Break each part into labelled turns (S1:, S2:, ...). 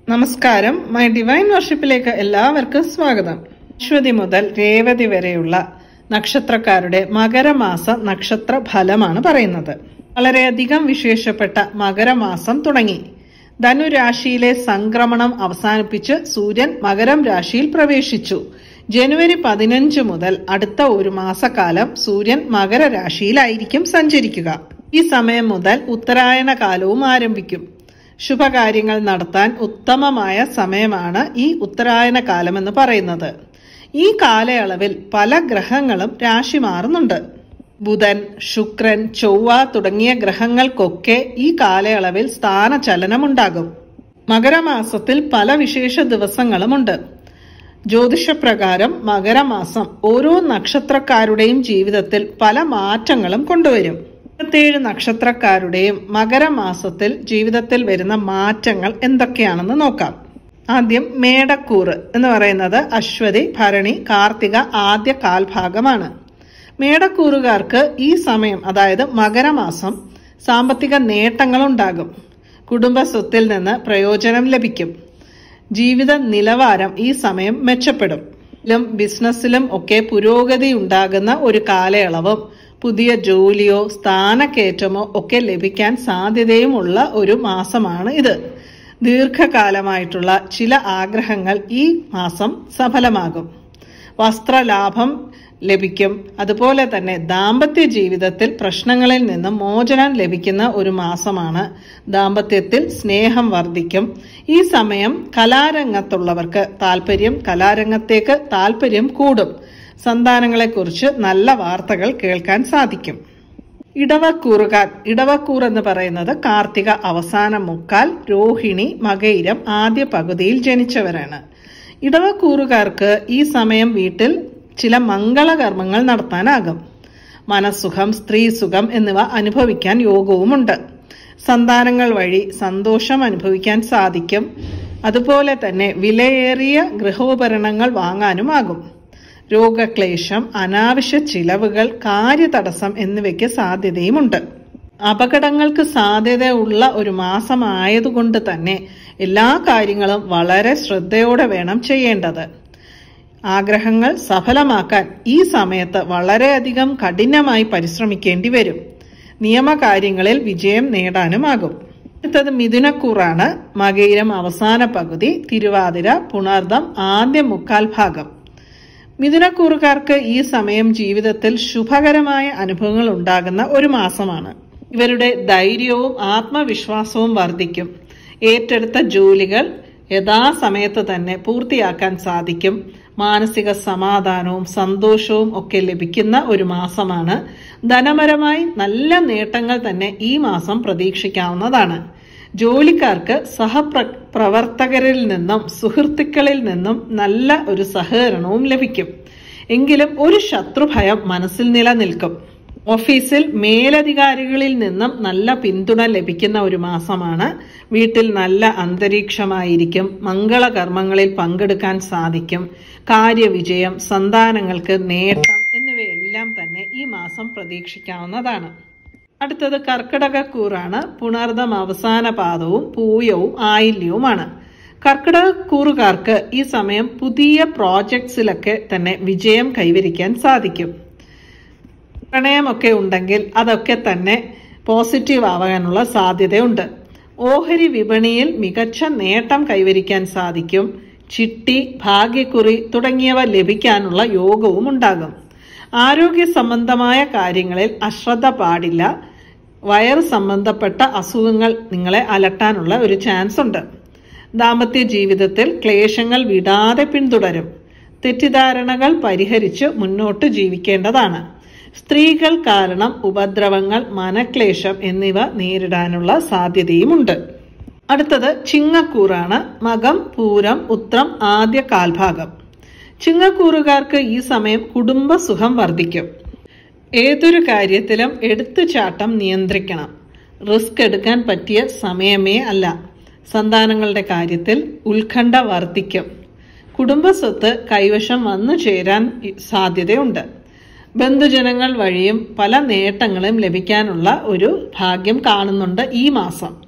S1: നമസ്കാരം my divine വർഷിപ്പിലേക്ക് എല്ലാവർക്കും സ്വാഗതം അശ്വതി മുതൽ രേവതി വരെയുള്ള നക്ഷത്രക്കാരുടെ മകരമാസ നക്ഷത്ര ഫലമാണ് പറയുന്നത് വളരെയധികം വിശേഷപ്പെട്ട മകരമാസം തുടങ്ങി ധനുരാശിയിലെ സംക്രമണം അവസാനിപ്പിച്ച് സൂര്യൻ മകരം രാശിയിൽ പ്രവേശിച്ചു ജനുവരി പതിനഞ്ച് മുതൽ അടുത്ത ഒരു മാസക്കാലം സൂര്യൻ മകരരാശിയിലായിരിക്കും സഞ്ചരിക്കുക ഈ സമയം മുതൽ ഉത്തരായണ കാലവും ആരംഭിക്കും ശുഭകാര്യങ്ങൾ നടത്താൻ ഉത്തമമായ സമയമാണ് ഈ ഉത്തരായന കാലം എന്ന് പറയുന്നത് ഈ കാലയളവിൽ പല ഗ്രഹങ്ങളും രാശി മാറുന്നുണ്ട് ബുധൻ ശുക്രൻ ചൊവ്വ തുടങ്ങിയ ഗ്രഹങ്ങൾക്കൊക്കെ ഈ കാലയളവിൽ സ്ഥാനചലനമുണ്ടാകും മകരമാസത്തിൽ പല വിശേഷ ദിവസങ്ങളുമുണ്ട് ജ്യോതിഷപ്രകാരം മകരമാസം ഓരോ നക്ഷത്രക്കാരുടെയും ജീവിതത്തിൽ പല മാറ്റങ്ങളും കൊണ്ടുവരും ഇരുപത്തിയേഴ് നക്ഷത്രക്കാരുടെയും മകരമാസത്തിൽ ജീവിതത്തിൽ വരുന്ന മാറ്റങ്ങൾ എന്തൊക്കെയാണെന്ന് നോക്കാം ആദ്യം മേടക്കൂറ് എന്ന് പറയുന്നത് അശ്വതി ഭരണി കാർത്തിക ആദ്യ കാൽഭാഗമാണ് മേടക്കൂറുകാർക്ക് ഈ സമയം അതായത് മകരമാസം സാമ്പത്തിക നേട്ടങ്ങളുണ്ടാകും കുടുംബ സ്വത്തിൽ നിന്ന് പ്രയോജനം ലഭിക്കും ജീവിത നിലവാരം ഈ സമയം മെച്ചപ്പെടും ലും ബിസിനസ്സിലും ഒക്കെ പുരോഗതി ഉണ്ടാകുന്ന ഒരു കാലയളവും പുതിയ ജോലിയോ സ്ഥാനക്കയറ്റമോ ഒക്കെ ലഭിക്കാൻ സാധ്യതയുമുള്ള ഒരു മാസമാണ് ഇത് ദീർഘകാലമായിട്ടുള്ള ചില ആഗ്രഹങ്ങൾ ഈ മാസം സഫലമാകും വസ്ത്രലാഭം ലഭിക്കും അതുപോലെ തന്നെ ദാമ്പത്യ ജീവിതത്തിൽ പ്രശ്നങ്ങളിൽ നിന്ന് മോചനം ലഭിക്കുന്ന ഒരു മാസമാണ് ദാമ്പത്യത്തിൽ സ്നേഹം വർദ്ധിക്കും ഈ സമയം കലാരംഗത്തുള്ളവർക്ക് താല്പര്യം കലാരംഗത്തേക്ക് താല്പര്യം കൂടും സന്താനങ്ങളെക്കുറിച്ച് നല്ല വാർത്തകൾ കേൾക്കാൻ സാധിക്കും ഇടവക്കൂറുകാർ ഇടവക്കൂർ എന്ന് പറയുന്നത് കാർത്തിക അവസാന മുക്കാൽ രോഹിണി മകയിരം ആദ്യ പകുതിയിൽ ജനിച്ചവരാണ് ഇടവക്കൂറുകാർക്ക് ഈ സമയം വീട്ടിൽ ചില മംഗളകർമ്മങ്ങൾ നടത്താനാകും മനസ്സുഖം സ്ത്രീ സുഖം എന്നിവ അനുഭവിക്കാൻ യോഗവുമുണ്ട് സന്താനങ്ങൾ വഴി സന്തോഷം അനുഭവിക്കാൻ സാധിക്കും അതുപോലെ തന്നെ വിലയേറിയ ഗൃഹോപകരണങ്ങൾ വാങ്ങാനുമാകും രോഗക്ലേശം അനാവശ്യ ചിലവുകൾ കാര്യതടസ്സം എന്നിവയ്ക്ക് സാധ്യതയുമുണ്ട് അപകടങ്ങൾക്ക് സാധ്യതയുള്ള ഒരു മാസമായതുകൊണ്ട് തന്നെ എല്ലാ കാര്യങ്ങളും വളരെ ശ്രദ്ധയോടെ വേണം ചെയ്യേണ്ടത് ആഗ്രഹങ്ങൾ സഫലമാക്കാൻ ഈ സമയത്ത് വളരെയധികം കഠിനമായി പരിശ്രമിക്കേണ്ടി വരും നിയമകാര്യങ്ങളിൽ വിജയം നേടാനുമാകും അടുത്തത് മിഥുനക്കൂറാണ് മകയിരം അവസാന പകുതി തിരുവാതിര പുണർദം ആദ്യ മുക്കാൽ ഭാഗം മിഥുനക്കൂറുകാർക്ക് ഈ സമയം ജീവിതത്തിൽ ശുഭകരമായ അനുഭവങ്ങൾ ഉണ്ടാകുന്ന ഒരു മാസമാണ് ഇവരുടെ ധൈര്യവും ആത്മവിശ്വാസവും വർദ്ധിക്കും ഏറ്റെടുത്ത ജോലികൾ യഥാസമയത്ത് തന്നെ പൂർത്തിയാക്കാൻ സാധിക്കും മാനസിക സമാധാനവും സന്തോഷവും ഒക്കെ ലഭിക്കുന്ന ഒരു മാസമാണ് ധനപരമായി നല്ല നേട്ടങ്ങൾ തന്നെ ഈ മാസം പ്രതീക്ഷിക്കാവുന്നതാണ് ജോലിക്കാർക്ക് സഹപ്ര പ്രവർത്തകരിൽ നിന്നും സുഹൃത്തുക്കളിൽ നിന്നും നല്ല ഒരു സഹകരണവും ലഭിക്കും എങ്കിലും ഒരു ശത്രുഭയം മനസ്സിൽ നിലനിൽക്കും ഓഫീസിൽ മേലധികാരികളിൽ നിന്നും നല്ല പിന്തുണ ലഭിക്കുന്ന ഒരു മാസമാണ് വീട്ടിൽ നല്ല അന്തരീക്ഷമായിരിക്കും മംഗളകർമ്മങ്ങളിൽ പങ്കെടുക്കാൻ സാധിക്കും കാര്യവിജയം സന്താനങ്ങൾക്ക് നേട്ടം എന്നിവയെല്ലാം തന്നെ ഈ മാസം പ്രതീക്ഷിക്കാവുന്നതാണ് അടുത്തത് കർക്കിടകക്കൂറാണ് പുണർദം അവസാന പാദവും പൂയവും ആയില്യവുമാണ് കർക്കിടകക്കൂറുകാർക്ക് ഈ സമയം പുതിയ പ്രോജക്ട്സിലൊക്കെ തന്നെ വിജയം കൈവരിക്കാൻ സാധിക്കും പ്രണയമൊക്കെ ഉണ്ടെങ്കിൽ അതൊക്കെ തന്നെ പോസിറ്റീവ് ആവാനുള്ള സാധ്യതയുണ്ട് ഓഹരി വിപണിയിൽ മികച്ച നേട്ടം കൈവരിക്കാൻ സാധിക്കും ചിട്ടി ഭാഗ്യക്കുറി തുടങ്ങിയവ ലഭിക്കാനുള്ള യോഗവും ഉണ്ടാകും ആരോഗ്യ സംബന്ധമായ കാര്യങ്ങളിൽ അശ്രദ്ധ പാടില്ല വയർ സംബന്ധപ്പെട്ട അസുഖങ്ങൾ നിങ്ങളെ അലട്ടാനുള്ള ഒരു ചാൻസ് ഉണ്ട് ദാമ്പത്യ ജീവിതത്തിൽ ക്ലേശങ്ങൾ വിടാതെ പിന്തുടരും തെറ്റിദ്ധാരണകൾ പരിഹരിച്ച് മുന്നോട്ട് ജീവിക്കേണ്ടതാണ് സ്ത്രീകൾ കാരണം ഉപദ്രവങ്ങൾ മനക്ലേശം എന്നിവ നേരിടാനുള്ള സാധ്യതയുമുണ്ട് അടുത്തത് ചിങ്ങക്കൂറാണ് മകം പൂരം ഉത്രം ആദ്യ കാൽഭാഗം ചിങ്ങക്കൂറുകാർക്ക് ഈ സമയം കുടുംബസുഖം വർദ്ധിക്കും ഏതൊരു കാര്യത്തിലും എടുത്തുചാട്ടം നിയന്ത്രിക്കണം റിസ്ക് എടുക്കാൻ പറ്റിയ സമയമേ അല്ല സന്താനങ്ങളുടെ കാര്യത്തിൽ ഉത്കണ്ഠ വർദ്ധിക്കും കുടുംബസ്വത്ത് കൈവശം വന്നു ചേരാൻ സാധ്യതയുണ്ട് ബന്ധുജനങ്ങൾ വഴിയും പല നേട്ടങ്ങളും ലഭിക്കാനുള്ള ഒരു ഭാഗ്യം കാണുന്നുണ്ട് ഈ മാസം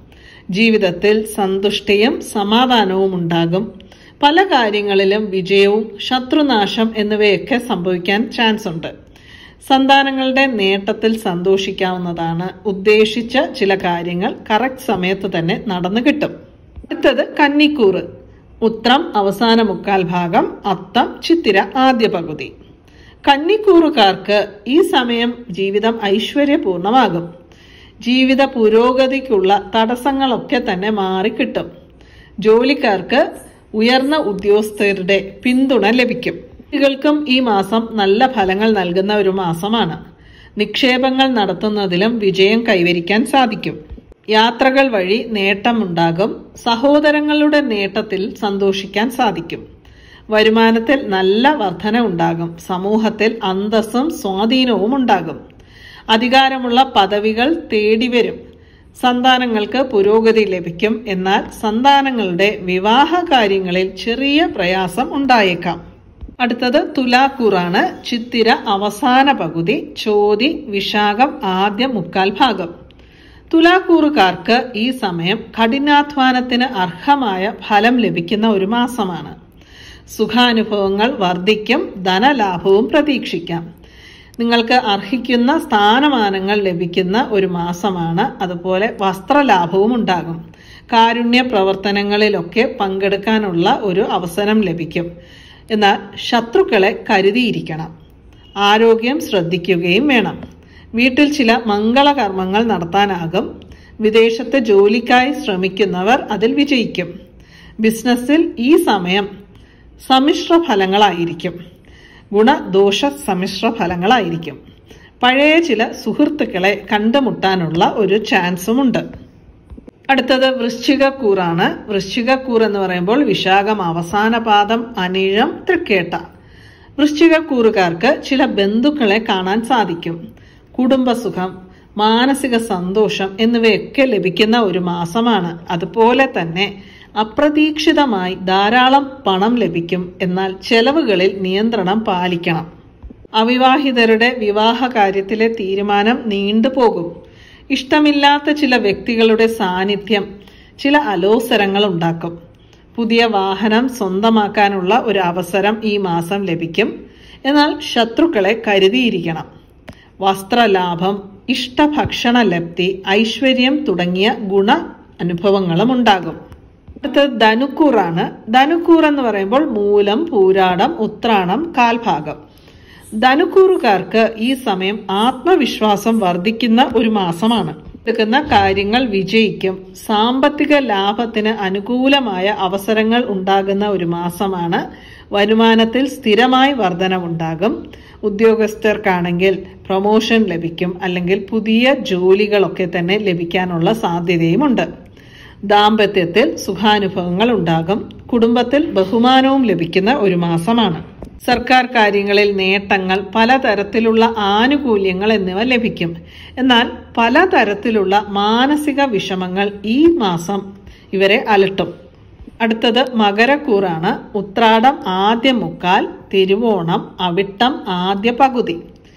S1: ജീവിതത്തിൽ സന്തുഷ്ടിയും സമാധാനവും ഉണ്ടാകും പല കാര്യങ്ങളിലും വിജയവും ശത്രുനാശം എന്നിവയൊക്കെ സംഭവിക്കാൻ ചാൻസ് ഉണ്ട് സന്താനങ്ങളുടെ നേട്ടത്തിൽ സന്തോഷിക്കാവുന്നതാണ് ഉദ്ദേശിച്ച ചില കാര്യങ്ങൾ കറക്റ്റ് സമയത്ത് തന്നെ നടന്നു കിട്ടും അടുത്തത് കന്നിക്കൂറ് ഉത്രം അവസാന മുക്കാൽ ഭാഗം അത്തം ചിത്തിര ആദ്യ പകുതി കന്നിക്കൂറുകാർക്ക് ഈ സമയം ജീവിതം ഐശ്വര്യപൂർണമാകും ജീവിത പുരോഗതിക്കുള്ള തടസ്സങ്ങളൊക്കെ തന്നെ മാറിക്കിട്ടും ജോലിക്കാർക്ക് ഉയർന്ന ഉദ്യോഗസ്ഥരുടെ പിന്തുണ ലഭിക്കും കുട്ടികൾക്കും ഈ മാസം നല്ല ഫലങ്ങൾ നൽകുന്ന ഒരു മാസമാണ് നിക്ഷേപങ്ങൾ നടത്തുന്നതിലും വിജയം കൈവരിക്കാൻ സാധിക്കും യാത്രകൾ വഴി നേട്ടമുണ്ടാകും സഹോദരങ്ങളുടെ നേട്ടത്തിൽ സന്തോഷിക്കാൻ സാധിക്കും വരുമാനത്തിൽ നല്ല വർധന ഉണ്ടാകും സമൂഹത്തിൽ അന്തസ്സും സ്വാധീനവും ഉണ്ടാകും അധികാരമുള്ള പദവികൾ തേടിവരും സന്താനങ്ങൾക്ക് പുരോഗതി ലഭിക്കും എന്നാൽ സന്താനങ്ങളുടെ വിവാഹ കാര്യങ്ങളിൽ ചെറിയ പ്രയാസം ഉണ്ടായേക്കാം അടുത്തത് തുലാക്കൂറാണ് ചിത്തിര അവസാന പകുതി ചോതി വിശാഖം ആദ്യ മുക്കാൽ ഭാഗം തുലാക്കൂറുകാർക്ക് ഈ സമയം കഠിനാധ്വാനത്തിന് അർഹമായ ഫലം ലഭിക്കുന്ന ഒരു മാസമാണ് സുഖാനുഭവങ്ങൾ വർദ്ധിക്കും ധനലാഭവും പ്രതീക്ഷിക്കാം നിങ്ങൾക്ക് അർഹിക്കുന്ന സ്ഥാനമാനങ്ങൾ ലഭിക്കുന്ന ഒരു മാസമാണ് അതുപോലെ വസ്ത്രലാഭവും ഉണ്ടാകും കാരുണ്യ പ്രവർത്തനങ്ങളിലൊക്കെ പങ്കെടുക്കാനുള്ള ഒരു അവസരം ലഭിക്കും എന്നാൽ ശത്രുക്കളെ കരുതിയിരിക്കണം ആരോഗ്യം ശ്രദ്ധിക്കുകയും വേണം വീട്ടിൽ ചില മംഗളകർമ്മങ്ങൾ നടത്താനാകും വിദേശത്ത് ജോലിക്കായി ശ്രമിക്കുന്നവർ അതിൽ വിജയിക്കും ബിസിനസ്സിൽ ഈ സമയം സമ്മിശ്ര ഫലങ്ങളായിരിക്കും ഗുണദോഷ സമ്മിശ്ര ഫലങ്ങളായിരിക്കും പഴയ ചില സുഹൃത്തുക്കളെ കണ്ടുമുട്ടാനുള്ള ഒരു ചാൻസുമുണ്ട് അടുത്തത് വൃശ്ചികക്കൂറാണ് വൃശ്ചികക്കൂർ എന്ന് പറയുമ്പോൾ വിശാഖം അവസാന പാദം അനിഴം തൃക്കേട്ട വൃശ്ചികക്കൂറുകാർക്ക് ചില ബന്ധുക്കളെ കാണാൻ സാധിക്കും കുടുംബസുഖം മാനസിക സന്തോഷം എന്നിവയൊക്കെ ലഭിക്കുന്ന ഒരു മാസമാണ് അതുപോലെ തന്നെ അപ്രതീക്ഷിതമായി ധാരാളം പണം ലഭിക്കും എന്നാൽ ചെലവുകളിൽ നിയന്ത്രണം പാലിക്കണം അവിവാഹിതരുടെ വിവാഹ കാര്യത്തിലെ തീരുമാനം നീണ്ടുപോകും ഇഷ്ടമില്ലാത്ത ചില വ്യക്തികളുടെ സാന്നിധ്യം ചില അലോസരങ്ങൾ ഉണ്ടാക്കും പുതിയ വാഹനം സ്വന്തമാക്കാനുള്ള ഒരു അവസരം ഈ മാസം ലഭിക്കും എന്നാൽ ശത്രുക്കളെ കരുതിയിരിക്കണം വസ്ത്രലാഭം ഇഷ്ടഭക്ഷണ ലബ്ധി ഐശ്വര്യം തുടങ്ങിയ ഗുണ അനുഭവങ്ങളും ഉണ്ടാകും അടുത്തത് ധനുക്കൂറാണ് ധനുക്കൂർ എന്ന് പറയുമ്പോൾ മൂലം പൂരാടം ഉത്രാണം കാൽഭാഗം ധനുക്കൂറുകാർക്ക് ഈ സമയം ആത്മവിശ്വാസം വർദ്ധിക്കുന്ന ഒരു മാസമാണ് എടുക്കുന്ന കാര്യങ്ങൾ വിജയിക്കും സാമ്പത്തിക ലാഭത്തിന് അനുകൂലമായ അവസരങ്ങൾ ഉണ്ടാകുന്ന ഒരു മാസമാണ് വരുമാനത്തിൽ സ്ഥിരമായി വർധനവുണ്ടാകും ഉദ്യോഗസ്ഥർക്കാണെങ്കിൽ പ്രൊമോഷൻ ലഭിക്കും അല്ലെങ്കിൽ പുതിയ ജോലികളൊക്കെ തന്നെ ലഭിക്കാനുള്ള സാധ്യതയുമുണ്ട് ദാമ്പത്യത്തിൽ സുഖാനുഭവങ്ങൾ ഉണ്ടാകും കുടുംബത്തിൽ ബഹുമാനവും ലഭിക്കുന്ന ഒരു മാസമാണ് സർക്കാർ കാര്യങ്ങളിൽ നേട്ടങ്ങൾ പലതരത്തിലുള്ള ആനുകൂല്യങ്ങൾ എന്നിവ ലഭിക്കും എന്നാൽ പലതരത്തിലുള്ള മാനസിക വിഷമങ്ങൾ ഈ മാസം ഇവരെ അലട്ടും അടുത്തത് മകരക്കൂറാണ് ഉത്രാടം ആദ്യ മുക്കാൽ തിരുവോണം അവിട്ടം ആദ്യ പകുതി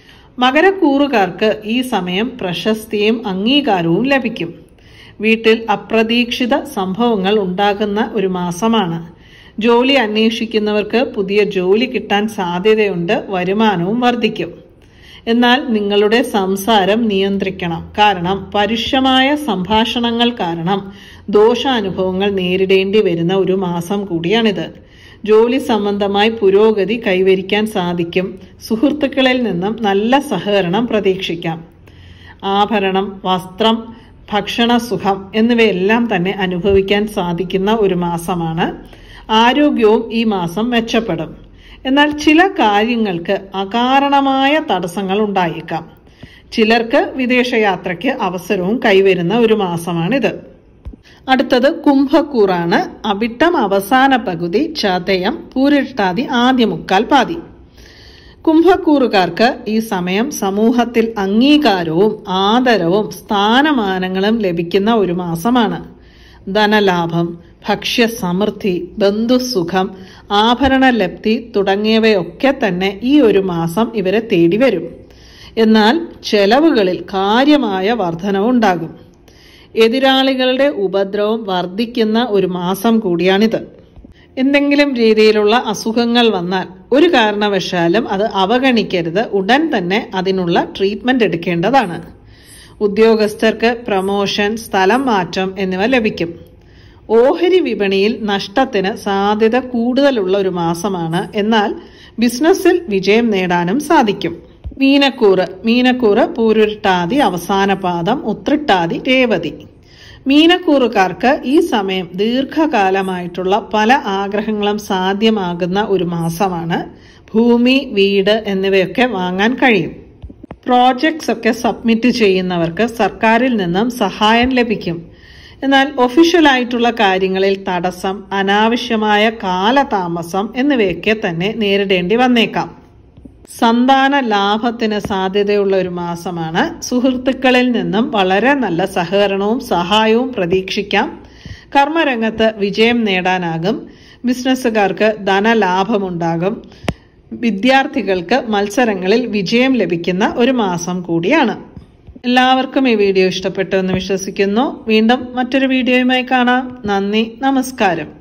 S1: മകരക്കൂറുകാർക്ക് ഈ സമയം പ്രശസ്തിയും അംഗീകാരവും ലഭിക്കും വീട്ടിൽ അപ്രതീക്ഷിത സംഭവങ്ങൾ ഉണ്ടാകുന്ന ഒരു മാസമാണ് ജോലി അന്വേഷിക്കുന്നവർക്ക് പുതിയ ജോലി കിട്ടാൻ സാധ്യതയുണ്ട് വരുമാനവും വർദ്ധിക്കും എന്നാൽ നിങ്ങളുടെ സംസാരം നിയന്ത്രിക്കണം കാരണം പരുഷമായ സംഭാഷണങ്ങൾ കാരണം ദോഷാനുഭവങ്ങൾ നേരിടേണ്ടി വരുന്ന ഒരു മാസം കൂടിയാണിത് ജോലി സംബന്ധമായി പുരോഗതി കൈവരിക്കാൻ സാധിക്കും സുഹൃത്തുക്കളിൽ നിന്നും നല്ല സഹകരണം പ്രതീക്ഷിക്കാം ആഭരണം വസ്ത്രം ഭക്ഷണസുഖം എന്നിവയെല്ലാം തന്നെ അനുഭവിക്കാൻ സാധിക്കുന്ന ഒരു മാസമാണ് ആരോഗ്യവും ഈ മാസം മെച്ചപ്പെടും എന്നാൽ ചില കാര്യങ്ങൾക്ക് അകാരണമായ തടസ്സങ്ങൾ ഉണ്ടായേക്കാം ചിലർക്ക് വിദേശയാത്രയ്ക്ക് അവസരവും കൈവരുന്ന ഒരു മാസമാണിത് അടുത്തത് കുംഭക്കൂറാണ് അവിട്ടം അവസാന പകുതി ചതയം പൂരിട്ടാതി ആദ്യ മുക്കാൽ പാതി കുംഭക്കൂറുകാർക്ക് ഈ സമയം സമൂഹത്തിൽ അംഗീകാരവും ആദരവും സ്ഥാനമാനങ്ങളും ലഭിക്കുന്ന ഒരു മാസമാണ് ധനലാഭം ഭക്ഷ്യസമൃദ്ധി ബന്ധുസുഖം ആഭരണ ലബ്ധി തുടങ്ങിയവയൊക്കെ തന്നെ ഈ ഒരു മാസം ഇവരെ തേടി വരും എന്നാൽ ചെലവുകളിൽ കാര്യമായ വർധനവുണ്ടാകും എതിരാളികളുടെ ഉപദ്രവം വർദ്ധിക്കുന്ന ഒരു മാസം കൂടിയാണിത് എന്തെങ്കിലും രീതിയിലുള്ള അസുഖങ്ങൾ വന്നാൽ ഒരു കാരണവശാലും അത് അവഗണിക്കരുത് ഉടൻ തന്നെ അതിനുള്ള ട്രീറ്റ്മെന്റ് എടുക്കേണ്ടതാണ് ഉദ്യോഗസ്ഥർക്ക് പ്രമോഷൻ സ്ഥലം മാറ്റം എന്നിവ ലഭിക്കും ഓഹരി വിപണിയിൽ നഷ്ടത്തിന് സാധ്യത കൂടുതലുള്ള ഒരു മാസമാണ് എന്നാൽ ബിസിനസ്സിൽ വിജയം നേടാനും സാധിക്കും മീനക്കൂറ് മീനക്കൂറ് പൂരുരുട്ടാതി അവസാന പാദം ഉത്രിട്ടാതി രേവതി മീനക്കൂറുകാർക്ക് ഈ സമയം ദീർഘകാലമായിട്ടുള്ള പല ആഗ്രഹങ്ങളും സാധ്യമാകുന്ന ഒരു മാസമാണ് ഭൂമി വീട് എന്നിവയൊക്കെ വാങ്ങാൻ കഴിയും പ്രോജക്ട്സ് ഒക്കെ സബ്മിറ്റ് ചെയ്യുന്നവർക്ക് സർക്കാരിൽ നിന്നും സഹായം ലഭിക്കും എന്നാൽ ഒഫീഷ്യലായിട്ടുള്ള കാര്യങ്ങളിൽ തടസ്സം അനാവശ്യമായ കാലതാമസം എന്നിവയൊക്കെ തന്നെ നേരിടേണ്ടി വന്നേക്കാം സന്താന ലാഭത്തിന് സാധ്യതയുള്ള ഒരു മാസമാണ് സുഹൃത്തുക്കളിൽ നിന്നും വളരെ നല്ല സഹകരണവും സഹായവും പ്രതീക്ഷിക്കാം കർമ്മരംഗത്ത് വിജയം നേടാനാകും ബിസിനസ്സുകാർക്ക് ധനലാഭമുണ്ടാകും വിദ്യാർത്ഥികൾക്ക് മത്സരങ്ങളിൽ വിജയം ലഭിക്കുന്ന ഒരു മാസം കൂടിയാണ് എല്ലാവർക്കും ഈ വീഡിയോ ഇഷ്ടപ്പെട്ടു എന്ന് വിശ്വസിക്കുന്നു വീണ്ടും മറ്റൊരു വീഡിയോയുമായി കാണാം നന്ദി നമസ്കാരം